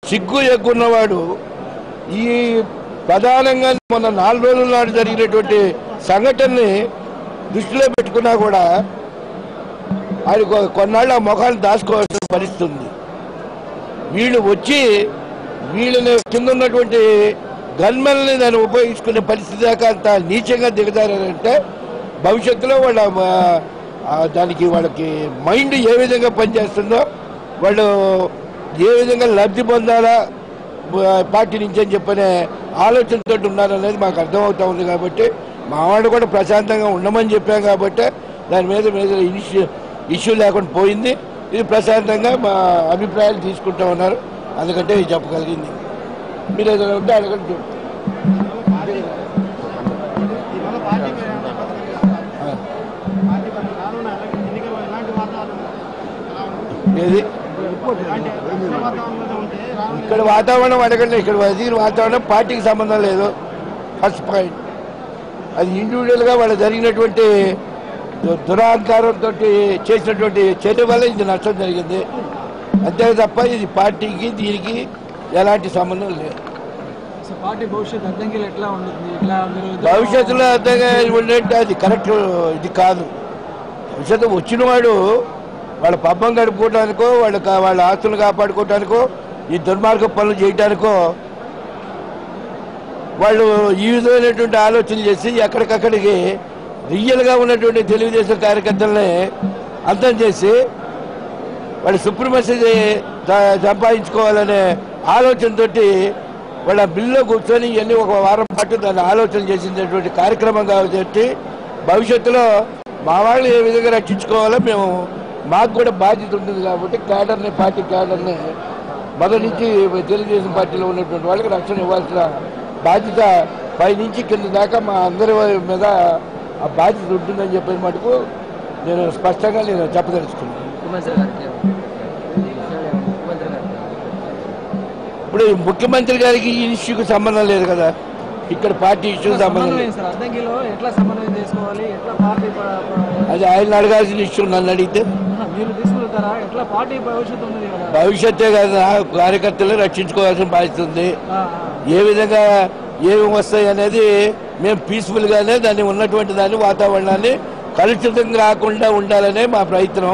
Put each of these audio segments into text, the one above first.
సిగ్గు ఎక్కున్నవాడు ఈ ప్రధానంగా మొన్న నాలుగు రోజుల నాడు జరిగినటువంటి సంఘటనని దృష్టిలో పెట్టుకున్నా కూడా ఆయన కొ- కొన్నాళ్ళు ఆ ముఖాన్ని దాచుకోవాల్సిన పరిస్థితి ఉంది వీళ్ళు వచ్చి వీళ్ళని కింద ఉన్నటువంటి గన్మెల్ని దాన్ని ఉపయోగించుకునే పరిస్థితి దాకా అంత నీచంగా దిగజారంటే భవిష్యత్తులో వాళ్ళ ఆ, ఆ, దానికి వాళ్ళకి మైండ్ ఏ విధంగా పనిచేస్తుందో వాళ్ళు ఏ విధంగా లబ్ధి పొందాలా ఆ, పార్టీ నుంచి అని చెప్పనే ఆలోచనతో ఉన్నారనేది మాకు అర్థమవుతా ఉంది కాబట్టి మా వాడు కూడా ప్రశాంతంగా ఉండమని చెప్పాం కాబట్టి దాని మీద మీద ఇష్యూ ఇష్యూ లేకుండా పోయింది ఇది ప్రశాంతంగా మా అభిప్రాయాలు తీసుకుంటా ఉన్నారు అందుకంటే ఇది చెప్పగలిగింది మీరు ఏదైనా ఉంటే అడగండి చెప్తాను. దీనివల్ల పార్టీ మీద ఏమైనా ఇబ్బందులు కలుగుతాయా? ఆ, పార్టీ పరంగా రానున్న ఎలక్షన్ ఎన్నికల్లో ఎలాంటి వాతావరణం ఎలా ఉంటుంది? ఏది ఎలాంటి ఉష్ణ వాతావరణంలో ఉంటే రానున్న ఇక్కడ వాతావరణం అడగండి ఇక్కడ వజీర్ వాతావరణం పార్టీకి సంబంధం లేదు ఫస్ట్ పాయింట్ అది ఇండివిజువల్గా వాళ్ళు జరిగినటువంటి దు- దురహంకారంతో చేసినటువంటి చర్య వల్ల ఇది నష్టం జరిగింది అంతే తప్ప ఇది పార్టీకి దీనికి ఎలాంటి సంబంధం లేదు సో పార్టీ భవిష్యత్ అడ్డంకిలు ఎట్లా ఉంటుంది ఇట్లా మీరు ఇద్దరు- భవిష్యత్తులో అర్థంగా ఉండేది అది కరెక్ట్ ఇది కాదు భవిష్యత్తు వచ్చినవాడు వాళ్ళ పబ్బం గడుపుకోవడానికో వాళ్ళ కా- వాళ్ళ ఆస్తులు కాపాడుకోవడానికో ఈ దుర్మార్గ పనులు చేయడానికో వాళ్ళు ఈ విధమైనటువంటి ఆలోచనలు చేసి ఎక్కడికక్కడికి రియల్గా ఉన్నటువంటి తెలుగుదేశం కార్యకర్తల్ని అంతం చేసి వాళ్ళు సుప్రీమసీ సంపాదించుకోవాలనే ఆలోచనతోటి వాళ్ళ బిల్లు కూర్చొని ఇవన్నీ ఒక వారం పాటు దాన్ని ఆలోచన చేసినటువంటి కార్యక్రమం కాబట్టి భవిష్యత్తులో మా వాళ్ళు ఏ విధంగా రక్షించుకోవాలో మేము మాకు కూడా బాధ్యత ఉంటుంది కాబట్టి క్యాడర్ని పార్టీ క్యాడర్ని మొదటి నుంచి తెలుగుదేశం పార్టీలో ఉన్నటువంటి వాళ్ళకి రక్షణ ఇవ్వాల్సిన బాధ్యత పై నుంచి కింద దాకా మా అందరి మీద ఆ బాధ్యత ఉంటుందని చెప్పిన మటుకు నేను స్పష్టంగా నేను చెప్పదలుచుకున్నాను ముఖ్యమంత్రి గారికి ముఖ్యమంత్రి గారికి ఇప్పుడు ఈ ముఖ్యమంత్రి గారికి ఈ ఇష్యూకి సంబంధం లేదు కదా ఇక్కడ పార్టీ ఇష్యూ ఎట్లా సంబంధం సమన్వయం లేదు సార్ అడ్డంకిలో ఎట్లా సమన్వయం చేసుకోవాలి ఎట్లా పార్టీ ప- ప- అది ఆయన అడగాల్సిన ఇష్యూ నన్ను అడిగితే ఆహా, మీరు తీసుకెళ్తారా ఎట్లా పార్టీ భవిష్యత్తు ఉన్నది కదా భవిష్యత్తే కదా కార్యకర్తలు రక్షించుకోవాల్సిన బాధ్యత ఉంది ఆ, ఏ విధంగా ఏమి వస్తాయి అనేది మేము పీస్ఫుల్ గానే దాన్ని ఉన్నటువంటి దాన్ని వాతావరణాన్ని కలుషితం కాకుండా ఉండాలనే మా ప్రయత్నం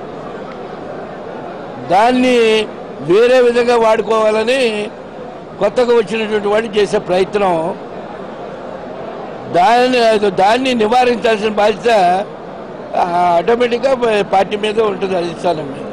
దాన్ని వేరే విధంగా వాడుకోవాలని కొత్తగా వచ్చినటువంటి వాడు చేసే ప్రయత్నం దాన్ని దాన్ని నివారించాల్సిన బాధ్యత ఆటోమేటిక్గా పార్టీ మీద ఉంటుంది అధిష్టానం మీద